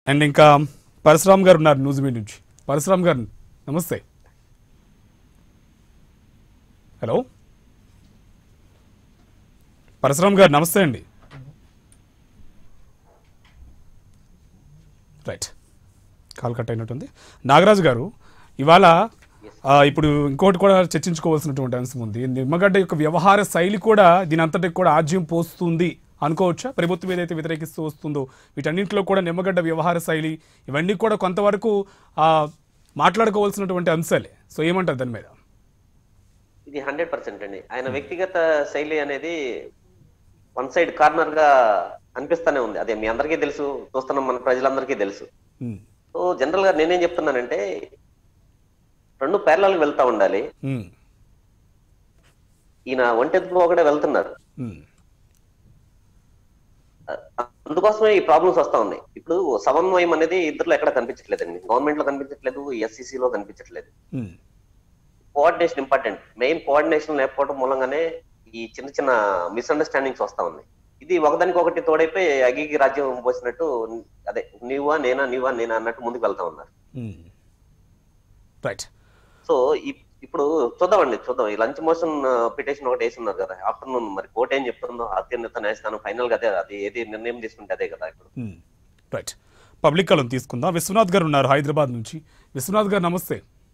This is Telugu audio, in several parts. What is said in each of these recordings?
అండ్ ఇంకా పరశురామ్ గారు ఉన్నారు న్యూస్ మీట్ నుంచి పరశురామ్ గారు నమస్తే హలో పరశురామ్ గారు నమస్తే అండి రైట్ కాల్ కట్ అయినట్టుంది నాగరాజు గారు ఇవాళ ఆ, ఇప్పుడు ఇంకోటి కూడా చర్చించుకోవాల్సినటువంటి అంశం ఉంది నిమ్మగడ్డ యొక్క వ్యవహార శైలి కూడా దీని అంతటికి కూడా ఆజ్యం పోస్తుంది అనుకోవచ్చా ప్రభుత్వం ఏదైతే వ్యతిరేకిస్తూ వస్తుందో వీటన్నింటిలో కూడా నిమ్మగడ్డ వ్యవహార శైలి ఇవన్నీ కూడా కొంతవరకు ఆ, మాట్లాడుకోవాల్సినటువంటి అంశాలే సో ఏమంటారు దాని మీద ఇది హండ్రెడ్ పర్సెంట్ అండి ఆయన వ్యక్తిగత శైలి అనేది వన్ సైడ్ కార్నర్ గా అనిపిస్తానే ఉంది అదే మీ అందరికీ తెలుసు చూస్తున్న మన ప్రజలందరికీ తెలుసు ఉమ్, సో జనరల్ గా నేనేం చెప్తున్నానంటే రెండు పేర్లకు వెళ్తా ఉండాలి ఉమ్, ఈయన ఒంటెత్తుకు ఒకటే వెళ్తున్నారు ఉమ్, అందుకోసమే ఈ ప్రాబ్లమ్స్ వస్తా ఉన్నాయి ఇప్పుడు సమన్వయం అనేది ఇద్దరులో ఎక్కడ కనిపించట్లేదండి గవర్నమెంట్ లో కనిపించట్లేదు SEC లో కనిపించట్లేదు um, coordination important main coordination లేకపోవడం మూలంగానే ఈ చిన్న చిన్న మిస్అండర్స్టాండింగ్స్ వస్తా ఉన్నాయి ఇది ఒకదానికి ఒకటి తోడైపోయి అగిగి రాజ్యం పోసినట్టు అదే నీవా నేనా నీవా నేనా అన్నట్టు ముందుకు వెళ్తా ఉన్నారు ఉమ్. రైట్ సో ఇప్- ఇప్పుడు చూద్దామండి చూద్దాం ఈ లంచ్ మోషన్ పిటిషన్ ఒకటి వేసి ఉన్నారు కదా ఆఫ్టర్నూన్ మరి కోర్టు ఏం చెప్తుందో అత్యున్నత న్యాయస్థానం ఫైనల్ గా అదే అది ఏది నిర్ణయం తీసుకుంటే అదే కదా ఇప్పుడు ఉమ్, రైట్ పబ్లిక్ కలం తీసుకుందాం విశ్వనాథ్ గారు ఉన్నారు హైదరాబాద్ నుంచి విశ్వనాథ్ గారు నమస్తే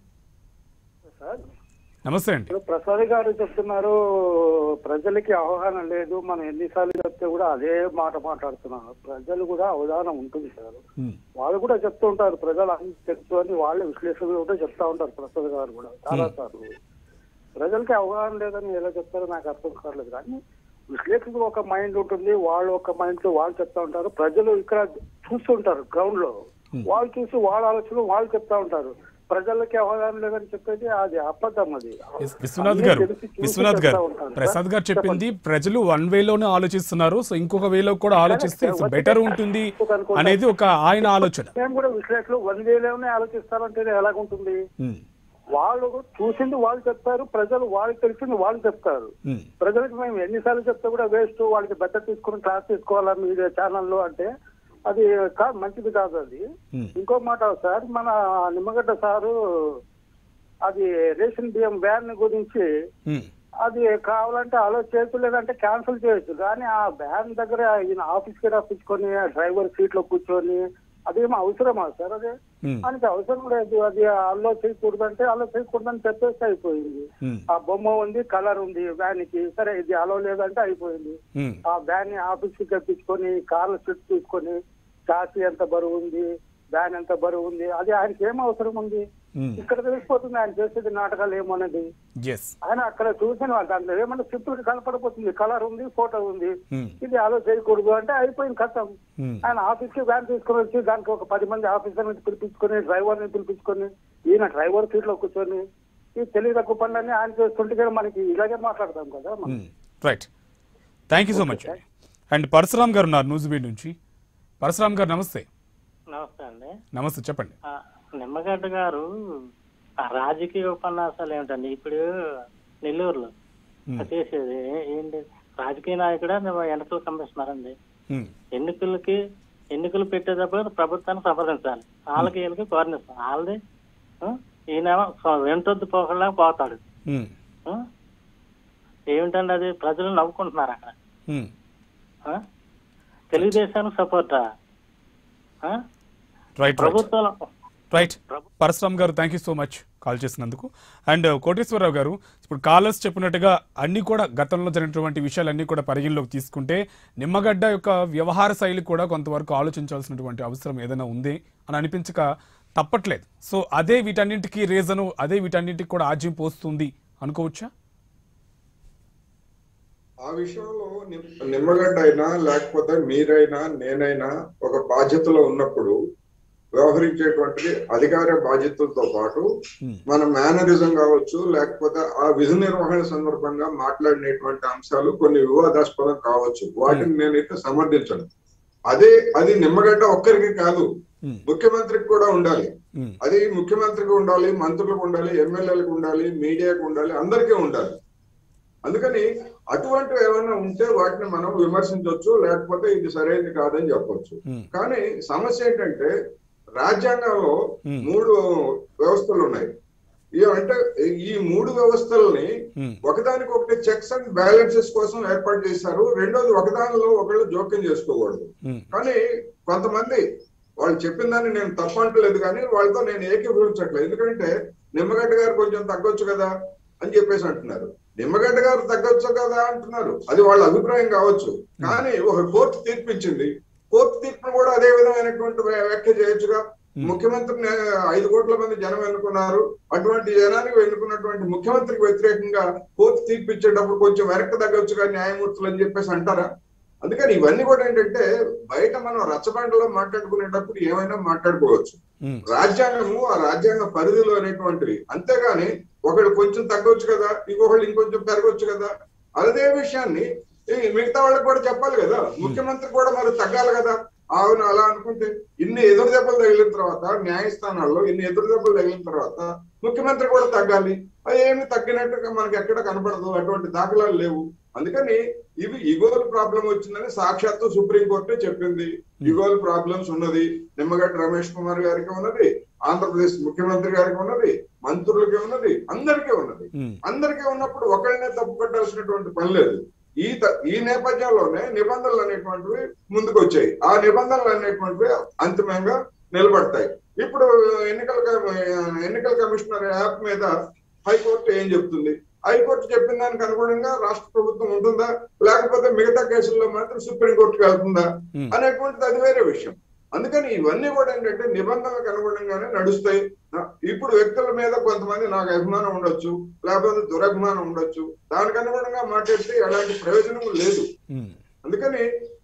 సార్ నమస్తే అండి ఇప్పుడు ప్రసాద్ గారు చెప్తున్నారు ప్రజలకి అవగాహన లేదు మనం ఎన్నిసార్లు చెప్తే కూడా అదే మాట మాట్లాడుతున్నారు ప్రజలు కూడా అవగాహన ఉంటుంది సార్ ఉమ్, వాళ్ళు కూడా చెప్తూ ఉంటారు ప్రజలు అన్ని తెలుసు అని వాళ్ళే విశ్లేషకులు కూడా చెప్తా ఉంటారు ప్రసాద్ గారు కూడా చాలా సార్లు ప్రజలకి అవగాహన లేదని ఎలా చెప్తారో నాకు అర్థం కాలేదు కానీ విశ్లేషకులు ఒక మైండ్ ఉంటుంది వాళ్ళు ఒక మైండ్ తో వాళ్ళు చెప్తా ఉంటారు ప్రజలు ఇక్కడ చూస్తుంటారు గ్రౌండ్ లో వాళ్ళు చూసి వాళ్ళ ఆలోచన వాళ్ళు చెప్తా ఉంటారు ప్రజలకి అవగాహన లేదని చెప్పేది అది అబద్ధం అది విస్- విశ్వనాథ్ అన్నీ గారు తెలిసి చూసి విశ్వనాథ్ గారు చెప్తా ఉంటారు. ప్రసాద్ గారు చెప్పింది ప్రజలు వన్ వేలోనే ఆలోచిస్తున్నారు సో ఇంకొక వేలో కూడా ఆలోచిస్తే బెటర్ ఉంటుంది అనేది ఒక ఆయన ఆలోచన మేము కూడా విశ్లేషకులు వన్ వేలోనే ఆలోచిస్తారంటే ఎలాగుంటుంది ఉమ్, వాళ్ళు చూసింది వాళ్ళు చెప్తారు ప్రజలు వాళ్ళకి తెలిసింది వాళ్ళు చెప్తారు ఉమ్, ప్రజలకు మేము ఎన్నిసార్లు చెప్తే కూడా వేస్ట్ వాళ్ళకి బెత్త తీసుకుని క్లాస్ తీసుకోవాలా మీడియా ఛానల్లో అంటే అది కాదు మంచిది కాదు అది ఉమ్, ఇంకో మాట సార్ మన నిమ్మగడ్డ సారు అది రేషన్ బియ్యం వ్యాన్ గురించి ఉమ్, అది కావాలంటే అలో చేయొచ్చు లేదంటే క్యాన్సిల్ చేయొచ్చు కానీ ఆ వ్యాన్ దగ్గర ఈయన ఆఫీస్ కి రప్పించుకొని ఆ డ్రైవర్ సీట్ లో కూర్చొని అదేమో అవసరమా సార్ అదే ఉమ్, మనకి అవసరం లేదు అది అల్లో చేయకూడదంటే అలో చేయకూడదని చెప్పేస్తే అయిపోయింది ఉమ్, ఆ బొమ్మ ఉంది కలర్ ఉంది వ్యాన్ కి సరే ఇది అలో లేదంటే అయిపోయింది ఉమ్, ఆ వ్యాన్ ని ఆఫీస్ కి తెప్పించుకొని కార్ల షిఫ్ట్ తీసుకొని చాసి ఎంత బరువు ఉంది వ్యాన్ ఎంత బరువు ఉంది అది ఆయనకి ఏం అవసరం ఉంది ఉమ్, ఇక్కడ తెలిసిపోతుంది ఆయన చేసేది నాటకాలు ఏమన్నది ఎస్ ఆయన అక్కడ చూసిన వాళ్ళు దాంట్లో ఏమన్నా సింపుల్ కనపడిపోతుంది కలర్ ఉంది ఫోటో ఉంది ఉమ్, ఇది అలో చేయకూడదు అంటే అయిపోయింది కథం ఉమ్, ఆయన ఆఫీస్ కి వ్యాన్ తీసుకొని వచ్చి దానికి ఒక పది మంది ఆఫీసర్ ని పిలిపించుకొని డ్రైవర్ ని పిలిపించుకొని ఈయన డ్రైవర్ సీట్ లో కూర్చొని ఈ తెలివి తక్కువ పనులన్నీ ఆయన చేస్తుంటే కదా మనకి ఇలాగే మాట్లాడతాం కదా మనం. Um, right thank you so much అండి అండ్ పరశురామ్ గారు ఉన్నారు న్యూస్ బీడ్ నుంచి పరశురామ్ గారు నమస్తే నమస్తే అండి నమస్తే చెప్పండి ఆ, నిమ్మగడ్డ గారు ఆ రాజకీయ ఉపన్యాసాలు ఏమిటండి ఇప్పుడు నెల్లూరులో ఉమ్, చేసేది ఏంటి రాజకీయ నాయకుడే ఎన్నికల కమిషనర్ అండి ఉమ్, ఎన్నికలకి ఎన్నికలు పెట్టేటప్పుడు ప్రభుత్వాన్ని సంప్రదించాలి వాళ్ళకి వీళ్ళకి కోరినిస్తాం వాళ్ళది ఆ, ఈయన వెంటొద్దు పోకుండా పోతాడు ఉమ్, ఆ? ఏమిటండి అది ప్రజలు నవ్వుకుంటున్నారు అక్కడ ఉమ్, ఆ? తెలుగుదేశానికి సపోర్టా ఆ? రైట్ రైట్ ప్రభుత్వం right Parashuram garu thank you so much call చేసినందుకు అండ్ కోటేశ్వరరావు గారు ఇప్పుడు కాలర్స్ చెప్పినట్టుగా అన్ని కూడా గతంలో జరిగినటువంటి విషయాలన్నీ కూడా పరిగణలోకి తీసుకుంటే నిమ్మగడ్డ యొక్క వ్యవహార శైలి కూడా కొంతవరకు ఆలోచించాల్సినటువంటి అవసరం ఏదైనా ఉంది అని అనిపించక తప్పట్లేదు సో అదే వీటన్నింటికి రీజను అదే వీటన్నింటికి కూడా ఆజ్యం పోస్తుంది అనుకోవచ్చా ఆ విషయంలో నిమ్- నిమ్మగడ్డ అయినా లేకపోతే మీరైనా నేనైనా ఒక బాధ్యతలో ఉన్నప్పుడు వ్యవహరించేటువంటిది అధికార బాధ్యతలతో పాటు Hmm. మన మేనరిజం కావచ్చు లేకపోతే ఆ విధి నిర్వహణ సందర్భంగా మాట్లాడినటువంటి అంశాలు కొన్ని వివాదాస్పదం కావచ్చు వాటిని నేనైతే సమర్థించను అదే అది నిమ్మగడ్డ ఒక్కరికి కాదు ఉమ్, ముఖ్యమంత్రికి కూడా ఉండాలి ఉమ్, అది ముఖ్యమంత్రికి ఉండాలి మంత్రులకు ఉండాలి ఎమ్మెల్యేలకు ఉండాలి మీడియాకు ఉండాలి అందరికీ ఉండాలి అందుకని అటువంటివి ఏమైనా ఉంటే వాటిని మనం విమర్శించవచ్చు లేకపోతే ఇది సరైనది కాదని చెప్పొచ్చు ఉమ్, కానీ సమస్య ఏంటంటే రాజ్యాంగంలో Hmm. మూడు వ్యవస్థలు ఉన్నాయి ఇవి అంటే ఈ మూడు వ్యవస్థల్ని ఉమ్, ఒకదానికొకటి చెక్స్ అండ్ బ్యాలెన్సెస్ కోసం ఏర్పాటు చేశారు రెండోది ఒకదానిలో ఒకళ్ళు జోక్యం చేసుకోకూడదు ఉమ్, కానీ కొంతమంది వాళ్ళు చెప్పిన దాన్ని నేను తప్పు అంటలేదు కానీ వాళ్ళతో నేను ఏకీభవించట్లేదు ఎందుకంటే నిమ్మగడ్డ గారు కొంచెం తగ్గొచ్చు కదా అని చెప్పేసి అంటున్నారు నిమ్మగడ్డ గారు తగ్గొచ్చు కదా అంటున్నారు అది వాళ్ళ అభిప్రాయం కావచ్చు కానీ ఒక కోర్టు తీర్పిచ్చింది కోర్టు తీర్పును కూడా అదే విధమైనటువంటి వ్య- వ్యాఖ్య చేయొచ్చుగా ముఖ్యమంత్రిని ఐదు కోట్ల మంది జనం ఎన్నుకున్నారు అటువంటి జనానికి ఎన్నుకున్నటువంటి ముఖ్యమంత్రికి వ్యతిరేకంగా కోర్టు తీర్పు ఇచ్చేటప్పుడు కొంచెం వెనక్కి తగ్గొచ్చుగా న్యాయమూర్తులు అని చెప్పేసి అంటారా అందుకని ఇవన్నీ కూడా ఏంటంటే బయట మనం రచ్చబండలో మాట్లాడుకునేటప్పుడు ఏమైనా మాట్లాడుకోవచ్చు ఉమ్, రాజ్యాంగము ఆ రాజ్యాంగ పరిధిలో అనేటువంటివి అంతేగాని ఒకళ్ళు కొంచెం తగ్గొచ్చు కదా ఇంకొకళ్ళు ఇంకొంచెం పెరగొచ్చు కదా అదే విషయాన్ని ఈ మిగతా వాళ్ళకి కూడా చెప్పాలి కదా ముఖ్యమంత్రి కూడా మరి తగ్గాలి కదా అవును అలా అనుకుంటే ఇన్ని ఎదురు దెబ్బలు తగిలిన తర్వాత న్యాయస్థానాల్లో ఇన్ని ఎదురు దెబ్బలు తగిలిన తర్వాత ముఖ్యమంత్రి కూడా తగ్గాలి అది ఏమి తగ్గినట్టుగా మనకి ఎక్కడ కనపడదు అటువంటి దాఖలాలు లేవు అందుకని ఇవి ఇగోల్ ప్రాబ్లం వచ్చిందని సాక్షాత్తు సుప్రీంకోర్టే చెప్పింది ఇగోల్ ప్రాబ్లమ్స్ ఉన్నది నిమ్మగడ్డ రమేష్ కుమార్ గారికి ఉన్నది ఆంధ్రప్రదేశ్ ముఖ్యమంత్రి గారికి ఉన్నది మంత్రులకి ఉన్నది అందరికీ ఉన్నది ఉమ్, అందరికీ ఉన్నప్పుడు ఒకళ్ళనే తప్పు పట్టాల్సినటువంటి పని లేదు ఈ త- ఈ నేపథ్యంలోనే నిబంధనలు అనేటువంటివి ముందుకు వచ్చాయి ఆ నిబంధనలు అనేటువంటివి అంతిమంగా నిలబడతాయి ఇప్పుడు ఎన్నికల కమి- ఎన్నికల కమిషనర్ యాప్ మీద హైకోర్టు ఏం చెప్తుంది హైకోర్టు చెప్పిన దానికి అనుగుణంగా రాష్ట్ర ప్రభుత్వం ఉంటుందా లేకపోతే మిగతా కేసుల్లో మాత్రం సుప్రీంకోర్టుకి వెళ్తుందా ఉమ్, అనేటువంటిది అది వేరే విషయం అందుకని ఇవన్నీ కూడా ఏంటంటే నిబంధనలకు అనుగుణంగానే నడుస్తాయి నా- ఇప్పుడు వ్యక్తుల మీద కొంతమంది నాకు అభిమానం ఉండొచ్చు లేకపోతే దురభిమానం ఉండొచ్చు దానికి అనుగుణంగా మాట్లాడితే ఎలాంటి ప్రయోజనం లేదు ఉమ్, అందుకని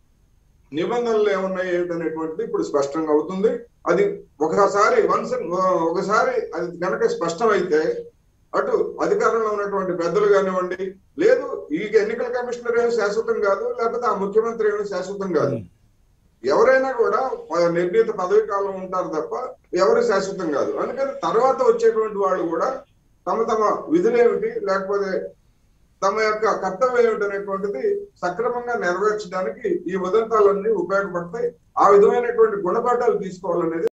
నిబంధనలు ఏమున్నాయి ఏంటనేటువంటిది ఇప్పుడు స్పష్టంగా అవుతుంది అది ఒకసారి వన్స్ ఒకసారి అది కనుక స్పష్టమైతే అటు అధికారంలో ఉన్నటువంటి పెద్దలు కానివ్వండి లేదు ఈ ఎన్నికల కమిషనర్ ఏమి శాశ్వతం కాదు లేకపోతే ఆ ముఖ్యమంత్రి ఏమి శాశ్వతం కాదు ఉమ్, ఎవరైనా కూడా ఆ నిర్ణీత పదవి కాలం ఉంటారు తప్ప ఎవరు శాశ్వతం కాదు అందుకని తర్వాత వచ్చేటువంటి వాళ్ళు కూడా తమ తమ విధులేమిటి లేకపోతే తమ యొక్క కర్తవ్యం ఏమిటి అనేటువంటిది సక్రమంగా నెరవేర్చడానికి ఈ ఉదంతాలన్నీ ఉపయోగపడతాయి ఆ విధమైనటువంటి గుణపాఠాలు తీసుకోవాలనేది